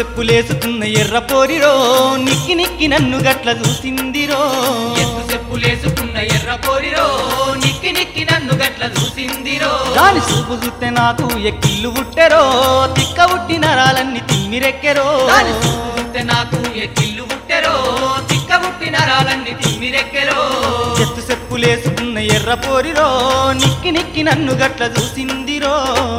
చెప్పులేసుకున్న ఎర్ర పోరిరో నిక్కి నిక్కి నన్ను గట్ల చూసిందిరో ఎత్తు చెప్పులేసుకున్న ఎర్ర పోరిరో నిక్కి నిక్కి నన్ను గట్ల చూసిందిరో దాని చూపు చూస్తే నాకు ఎక్కిళ్ళు పుట్టెరో తిక్క పుట్టి నరాలన్నీ తిమ్మిరెక్కెరో దాని చూపు చూస్తే నాకు ఎక్కిళ్ళు పుట్టెరో తిక్క పుట్టి నరాలన్నీ తిమ్మిరెక్కెరో చెత్తు చెప్పులేసుకున్న ఎర్ర పోరిరో నిక్కి నిక్కి నన్ను గట్ల చూసిందిరో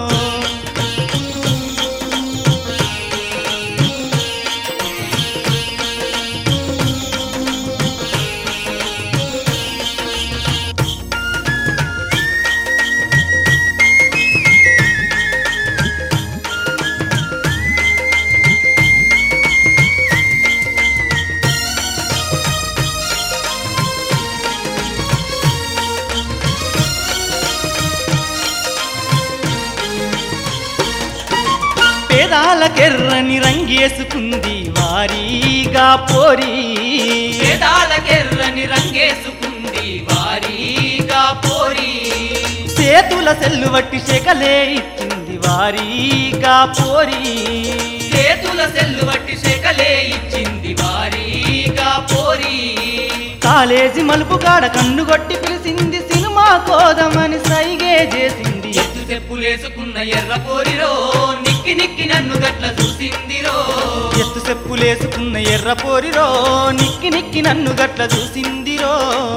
పేదాలకెర్రని రంగేసుకుంది వారీగా పోరి వేదాలకెర్రని రంగేసుకుంది వారీగా పోరి చేతుల సెల్లు వట్టి శకలే ఇచ్చింది వారీగా పోరి చేతుల సెల్లు వట్టి శకలే ఇచ్చింది వారీగా పోరి కాలేజీ మలుపు కాడ కన్ను కొట్టి పిలిచింది సినిమా కోదమని సైగే చేసింది ఎత్తు చెప్పులేసుకున్న ఎర్ర పోరిరో నిక్కి నిక్కి నన్ను గట్ల చూసిందిరో ఎత్తు చెప్పులేసుకున్న ఎర్ర పోరిరో నిక్కి నిక్కి నన్ను గట్ల చూసిందిరో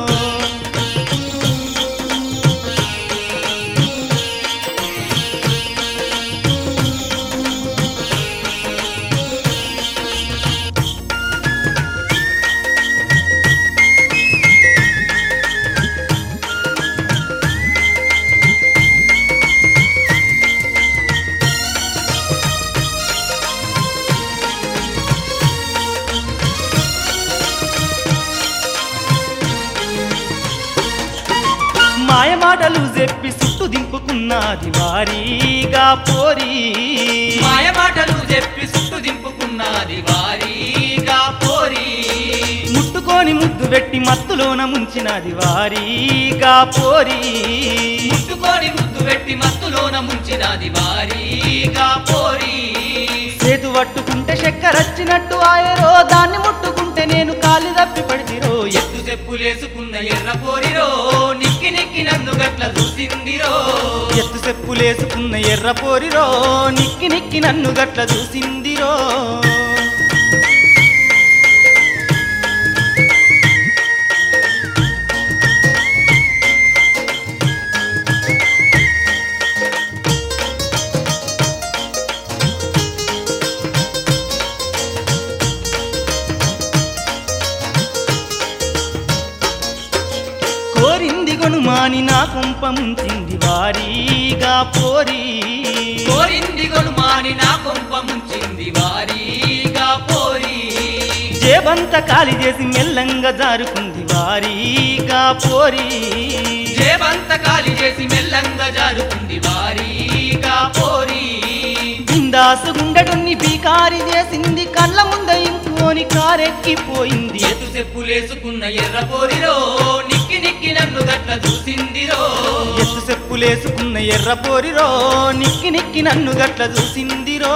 మాయ మాటలు చెప్పి సుట్టు దింపుకున్నది వారీగా పోరి మాయ మాటలు చెప్పి సుట్టు దింపుకున్నది వారీగా పోరి ముట్టుకొని ముద్దు పెట్టి మత్తులోన ముంచినది వారీగా పోరి ముట్టుకొని ముద్దు పెట్టి మత్తులోన ముంచినది వారీగా పోరి చేతు పట్టుకుంటే చక్కెరచ్చినట్టు ఆయరో దాన్ని ముట్టుకుంటే నేను కాలి తప్పి పడితిరో ఎత్తు చెప్పులేసుకున్న ఎర్ర పోరిరో నిక్కి నిక్కి నన్ను గట్ల చూసిందిరో ఎత్తు చెప్పులేసుకున్న ఎర్ర పోరిరో నిక్కి నిక్కి నన్ను గట్ల చూసిందిరో కోరింది గొనుమాని నా కుంప ముంచింది వారీగా పోరి కోరింది గొనుమాని నా కొంప ముంచింది వారీగా పోరి జేబంత కాలి చేసి మెల్లంగా జారుకుంది వారీగా పోరి జేబంత ఖాళీ చేసి మెల్లంగా జారుకుంది వారీగా పోరి బిందాసు గుండెడున్ని బీకారి చేసింది కళ్ళ ముంద ఇంకోని కారెక్కిపోయింది ఎత్తు చెప్పులేసుకున్న ఎర్ర పోరిరో నిక్కి నిక్కి నన్ను గట్ల చూసిందిరో ఎత్తు చెప్పులేసుకున్న ఎర్ర పోరిరో నిక్కి నిక్కి నన్ను గట్ల చూసిందిరో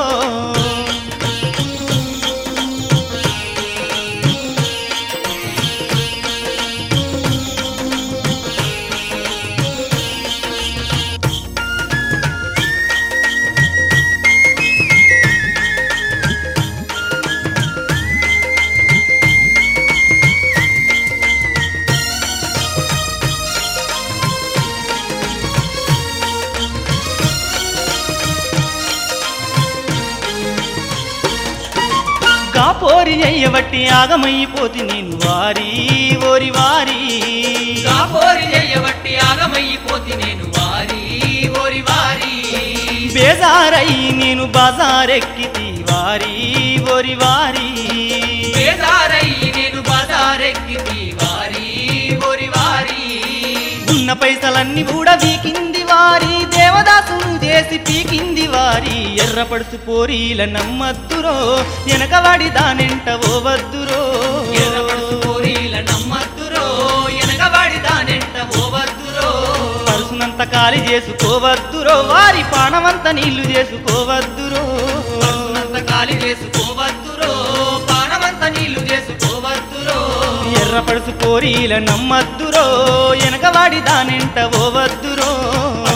కాపోరి అయ్యబట్టి ఆగమైపోతి నేను వారి ఓరి వారి కాపోరి చెయ్యబట్టి ఆగమైపోతి నేను వారి ఓరి వారి బేజారై నేను బజారెక్కితి వారి ఓరి వారి బేదారయ్యి నేను బజారెక్కితి వారి ఓరి వారి ఉన్న పైసలన్నీ కూడా వీకింది వారి దేవదాసును చేసి పీకింది వారి ఎర్రపడుసు పోరీల నమ్మద్దురో వెనకవాడి దానెంట ఓవద్దురో ఎర్రపడుసు పోరీల నమ్మద్దురో వెనకబడి దానెంట పోవద్దురో పరుసునంత ఖాళీ చేసుకోవద్దురో వారి పానమంత నీళ్లు చేసుకోవద్దురో పరుసునంత గాలి చేసుకోవద్దురో పానమంత నీళ్లు చేసుకోవద్దురో ఎర్ర పడుసు కోరీల నమ్మద్దురో వెనకవాడి దానింట ఓవద్దురో